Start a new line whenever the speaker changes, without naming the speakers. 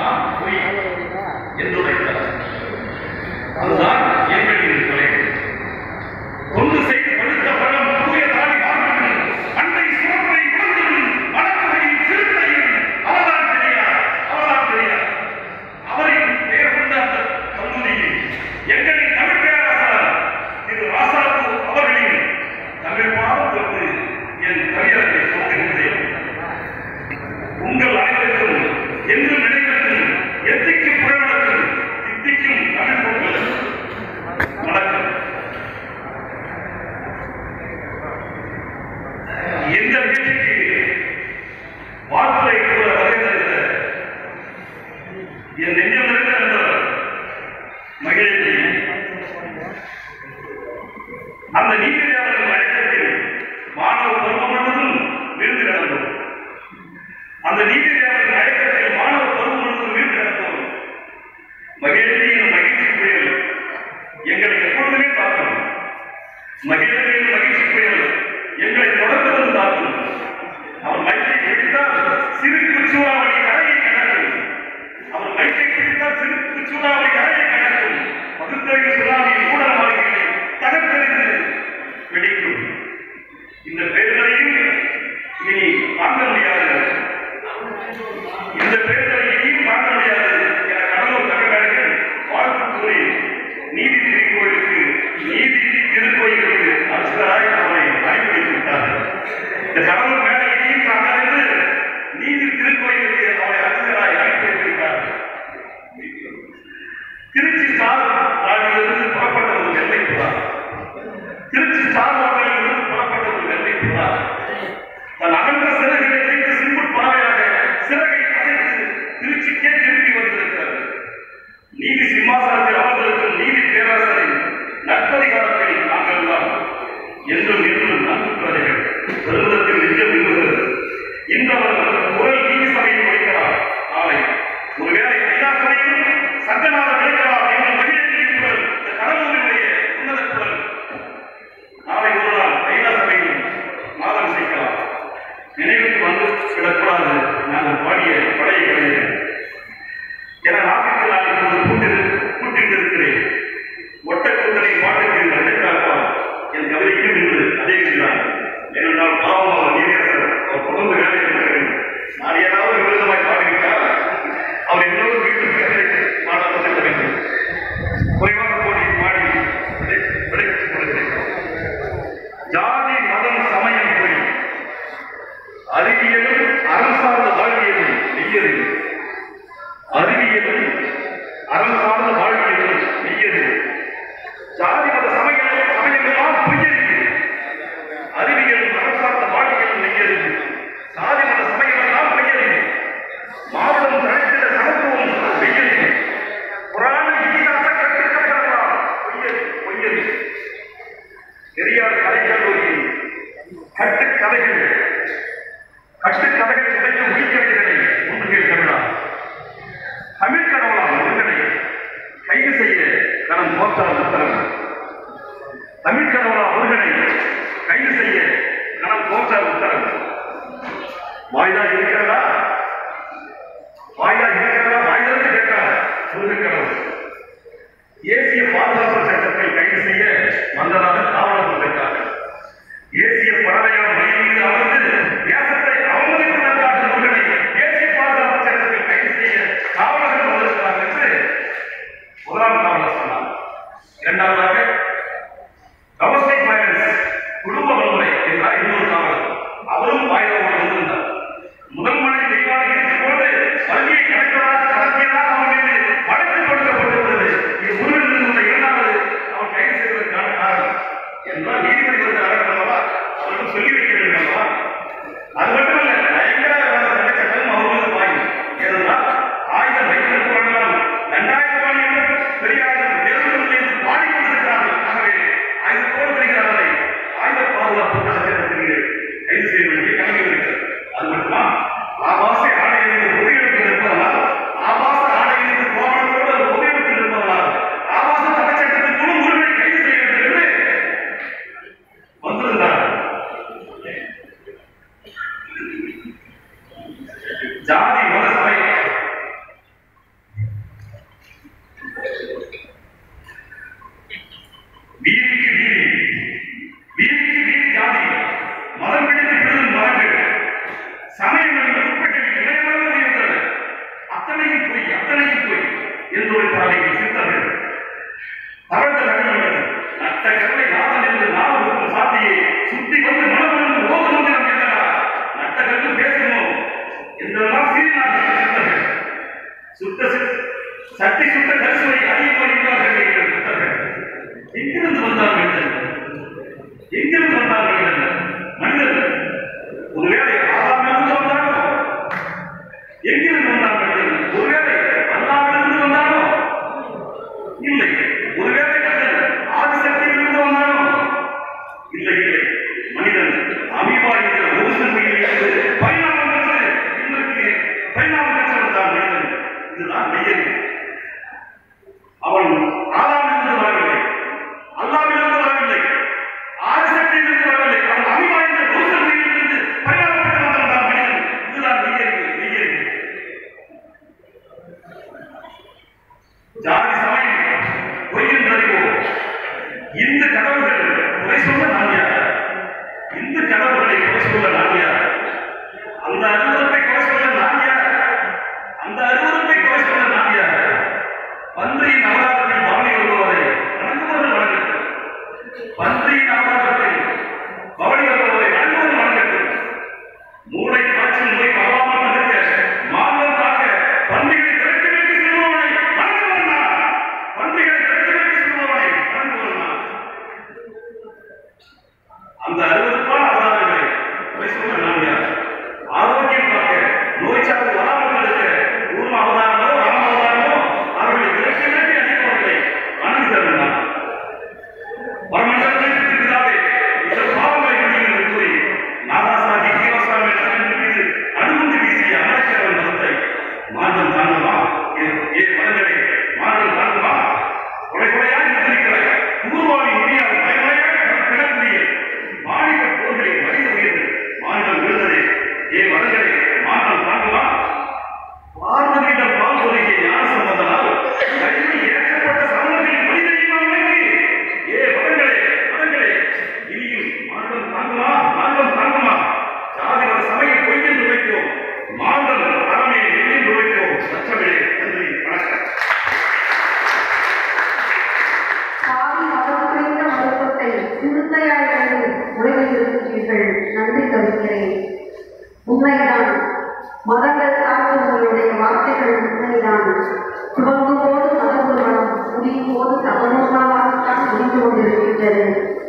நான் பொய் என்று உரைத்தார் அதுதான் எங்களின் கொலை கொண்டு செய்து பழுத்த பழம் தூய தாடி வாழ்க்கையில் அண்டை சுரத்தை குழந்தைகள் வளர்ப்புகளின் சிறுத்தைகள் அவர்தான் பெரியார் அவர்தான் பெரியார் அவரின் பெயர் கொண்ட அந்த கல்லூரியில் எங்களின் தமிழ் பேராசார் திரு ராசாபு அவர்களின் தமிழ் பாடம் தொட்டு என் கவியரங்கை தோன்றுகின்றேன் உங்கள் அனைவருக்கும் என்று நினைவிருக்கும் எத்திக்கும் புறநடக்கும் தித்திக்கும் தமிழ் பொங்கல் வணக்கம் இந்த நிகழ்ச்சிக்கு வாழ்த்துறை கூற வருகின்ற என் நெஞ்சம் நிறைந்த நண்பர் மகிழ்ச்சி அந்த நீதியாளர்கள் அழைக்கத்தில் மாணவ பருவம் முழுவதும் விழுந்து கிடந்தோம் அந்த நீதியாளர்கள் அழைக்கத்தில் மாணவ பருவம் முழுவதும் விழுந்து கிடந்தோம் மகிழ்ச்சியின் மகிழ்ச்சி புயல் எங்களை எப்பொழுதுமே தாக்கும் மகிழ்ச்சியின் மகிழ்ச்சி புயல் எங்களை தொடர்ந்து வந்து தாக்கும் அவர் மைக்கை பிடித்தால் சிறு குச்சூறாவளி கரையை கடக்கும் அவர் மைக்கை பிடித்தால் சிறு குச்சூறாவளி கரையை கடக்கும் பகுத்தறிவு சுனாமியின் ஊழல் மாளிகைகளை தகர்த்தெறிந்து வெடிக்கும் இந்த பெயர்களையும் இனி தாங்க முடியாது இந்த பெயர்களை இனியும் தாங்க முடியாது என கடலூர் தமிழர்கள் வாழ்த்து கூறி நீதி திருக்கோயிலுக்கு நீதி திருக்கோயிலுக்கு அரசராய் அவரை அனுப்பி வைத்து விட்டார்கள் இந்த கடலூர் மேலே இனியும் தாங்காது என்று நீதி திருக்கோயிலுக்கு அவரை அரசராய் அனுப்பி வைத்து விட்டார்கள் திருச்சி ஸ்டார் ராஜிலிருந்து புறப்பட்ட ஒரு வெள்ளை புறா திருச்சி ஸ்டார் ராஜிலிருந்து புறப்பட்ட ஒரு வெள்ளை புறா தன் அகன்ற சிறகுகளை வைத்து சிம்புட் பறவையாக சிறகை அசைத்து திருச்சிக்கே திரும்பி வந்திருக்கிறது நீதி சிம்மாசனத்தில் அமர்ந்திருக்கும் நீதி பேரரசரின் நட்பதிகாரத்தில் நாங்கள் எல்லாம் என்றும் என்றும் நன்கு பிரஜைகள் பெருமிதத்தில் நிஜம் விரும்புகிறது இன்றவர் குரல் நீதி சபையில் ஒழிக்கிறார் நாளை ஒருவேளை ஐநா சபையிலும் சங்கநாதர் கிடைக்கிறார் என்று மகிழ்ச்சி குரல் இந்த கடலூரினுடைய உன்னத குரல் நாளை ஒரு நாள் ஐநா சபையில் மாதம் சேர்க்கலாம் நினைவுக்கு வந்து விடக்கூடாது நாங்கள் பாடிய பழைய கவிதை என நாட்டுக்கு நான் இப்போது கூட்டிரு கூட்டிட்டு இருக்கிறேன் ஒட்டக்கூட்டலை பாட்டுக்கு நடுக்காப்பால் என் கவிதைக்கும் இன்று அதே தான் ஏனென்றால் பாவம் அவர் நீதியரசர் அவர் தொடர்ந்து வேலை இருக்கிறேன் நான் ஏதாவது விருதமாய் பாடிவிட்டால் அவர் என்னோடு வீட்டுக்கு பாட செல்ல வேண்டும் குறைவாக போட்டி பாடி விடை- விடைபெற்றுக் கொள்கிறேன் ஜாதி மதம் சமயம் பொய் அறிவியலும் அறம் சார்ந்த வாழ்வியலும் மெய்யது அறிவியலும் அறம் சார்ந்த வாழ்வியலும் மெய்யது ஜாதி மத சமயம் சமயங்களால் பொய்யது அறிவியலும் அறம் சார்ந்த வாழ்வியலும் மெய்யது சாதி மத சமயங்களால் பொய்யது மாவட்டம் தழைத்திட சமத்துவம் மெய்யது புராண இதிகாச கட்டுக்கட்டலாம் பொய்யது பொய்யது பெரியார் கலைக்கல்லூரியில் கட்டுக்கதைகள் கட்டுக்கதைகள் உடைய உயிர்கதைகளை ஒன்றுகள் தமிழா தமிழ் கடவுளாம் ஒருவனை கைது செய்ய கரம் போற்றால் உத்தரவு தமிழ் கடவுளா ஒருவனை கைது செய்ய கரம் போற்றால் உத்தரவு வாய்தா இருக்கிறதா வாய்தா இருக்கிறதா வாய்தா கேட்டார் முருகன் கடவுள் தேசிய பாதுகாப்பு சட்டத்தை கைது செய்ய வந்ததாக காவலர் உரைத்தார்கள் தேசிய பறவையால் மயில் மீது அமர்ந்து தேசத்தை அவமதிப்பதற்காக முருகனை தேசிய பாதுகாப்பு சட்டத்தை கைது செய்ய காவலர்கள் வந்திருக்கிறார் என்று முதலாம் காவலர் சொன்னார் இரண்டாவதாக டொமஸ்டிக் வயலன்ஸ் குடும்ப வன்முறை என்றார் இன்னொரு காவலர் அவரும் வாய்தாவோடு வந்திருந்தார் முதல் மனை தெய்வான இருக்கும் போது வங்கியை கணக்கதாக கடத்தியதாக அவர் மீது வழக்கு கொடுக்கப்பட்டிருந்தது இது முருகன் உள்ள இரண்டாவது அவர் கைது செய்வதற்கான காரணம் என்றால் நீதிபதி வந்து அரங்கல்லவா அவர்கள் சொல்லி வைக்க வேண்டும் அல்லவா அது மட்டுமல்ல பயங்கர தடை சட்டம் அவர் மீது பாயும் ஏனென்றால் ஆயுதம் வைத்திருப்பவர்களால் இரண்டாயிரம் ரூபாய் என்று பெரிய ஆயுதம் பேருந்து மீது பாடிக்கொண்டிருக்கிறார்கள் ஆகவே ஆயுதத்தோடு வருகிறார்களை ஆயுத பாதுகாப்பு சட்டத்திற்கு கைது செய்ய வேண்டிய கடமை இருக்கிறது அது மட்டுமா ஆபாச ஆடையிலிருந்து பொதுயிடத்தில் இருப்பதனால் ஆபாச ஆடையிலிருந்து கோபத்தோடு அது பொதுயிடத்தில் இருப்பதனால் ஆபாச தடைச்சட்டத்தின் முழு உரிமை கைது செய்ய வேண்டும் என்று வந்திருந்தார் ஜாதி மத சமய என்று உரைத்தார்கள் சித்தர்கள் தவழ்ந்த கண்ணன் நட்ட கருணை நாதன் என்று நாவல் இருக்கும் சாத்தியை சுத்தி வந்து மனமருந்து ஓது மந்திரம் கேட்டா நட்ட கருத்து பேசணும் என்றெல்லாம் சீரினார்கள் சித்தர்கள் சுத்த சி- சட்டி சுத்த கரிசுவை அறிய போகிறார்கள் என்ற சித்தர்கள் எங்கிருந்து வந்தார்கள் என்று? எங்கிருந்து வந்தார்கள் என்று? மனிதர்கள் ஒருவேளை ஆதாமிலிருந்து வந்தாரோ எங்கிருந்து வந்தார்கள் என்று? ஒருவேளை அல்லாவிலிருந்து வந்தாரோ இல்லை ஒருவேளை மனிதன் ஆதிசக்தியிலிருந்து வந்தாரோ இல்லை இல்லை மனிதன் அமீபா என்கிற ஒரு சிறுமையில் இருந்து பரிணாமம் பெற்று இன்றைக்கு பரிணாமம் பெற்றவன் தான் மனிதன் இதுதான் மெய்யன் அவன் ஆதாமிலிருந்து வரவில்லை அல்லாவிலிருந்து வரவில்லை ஆதிசக்தியிலிருந்து வரவில்லை அவன் அமீபா என்கிற ஒரு சிறுமையில் இருந்து பரிணாமம் பெற்றவன் தான் மனிதன் இதுதான் மெய்யறிவு மெய்யறிவு ஜாதி சமயம் பொய்யென்றறிவோ இந்த கடவுள்கள் குறை சொல்ல நான் யார் இந்த கடவுள்களை குறை சொல்ல நான் யார் அந்த அருவருப்பை குறை சொல்ல நான் யார் அந்த அருவருப்பை குறை சொல்ல நான் யார் பன்றி நவராத்திரியில் பவனி வருபவரை வணங்குபவர்கள் வணங்கட்டும் பன்றி நவராத்திரியில் பவனி வருபவரை வணங்குபவர்கள் வணங்கட்டும் மூளை காய்ச்சல் நோய் பரவாமல் தடுக்க மாதம் காக்க பன்றிகளை திரட்டி வைத்து செல்பவனை வணங்குபவன் நான். பன்றிகளை திரட்டி வைத்து செல்பவனை வணங்குபவன் நான். அந்த அறுபதுக்கான அவதாரங்களை குறை சொல்ல நான் யார்? ஆரோக்கியம் பார்க்க நோய் சார்ந்து வராமல் தடுக்க ஊர்ம அவதாரமோ ராம அவதாரமோ அவர்களை விரட்டி விரட்டி அடிப்பவர்களை வணங்குகிறவன் நான். பரமண்டலத்திற்கு பிதாவே இந்த பாவங்களை மன்னியுங்கள் என்று கூறி நாதாசாகி கீவசாமி தன் மீது அணுகுண்டு வீசிய அமரக்கிறவன் மதத்தை மாற்றம் தாங்குமா ஏ- ஏ மதங்களே மாற்றம் தாங்குமா கொலை கொலையாய் நின்றிருக்கிற உருவாவி முடியாத மயமலையாக கிடக்கூடிய மாநில போர்களில் மனித உயிர்கள் மாநிலம் விழுந்ததே ஏ மதங்களே மாற்றம் தாங்குமா பார்வதியிடம் பால் ஒதுக்கிய ஞான சம்பந்தனால் கையில் ஏற்றப்பட்ட சமூகங்களின் மனித இமாம்களுக்கு ஏ மதங்களே மதங்களே இனியும் மாற்றம் தாங்குமா மாற்றம் தாங்குமா சாதி மத சமயம் பொய் என்று வைக்கிறோம் மாந்தம் அறமே இல்லை என்று வைக்கிறோம் சச்சமிழே நன்றி வணக்கம்
சாதி மதம் குறித்த மருத்துவத்தை சிறுத்தையாய் கண்டு முறைவைத்திருக்கிறீர்கள் நன்றி கவிக்கிறேன் உண்மைதான் மதங்கள் சார்ந்த உங்களுடைய வார்த்தைகள் உண்மைதான் துவங்கும் போது மத ஊர்வலம் முடியும் போது சமநூலாகத்தான் முடிந்து கொண்டிருக்கின்றது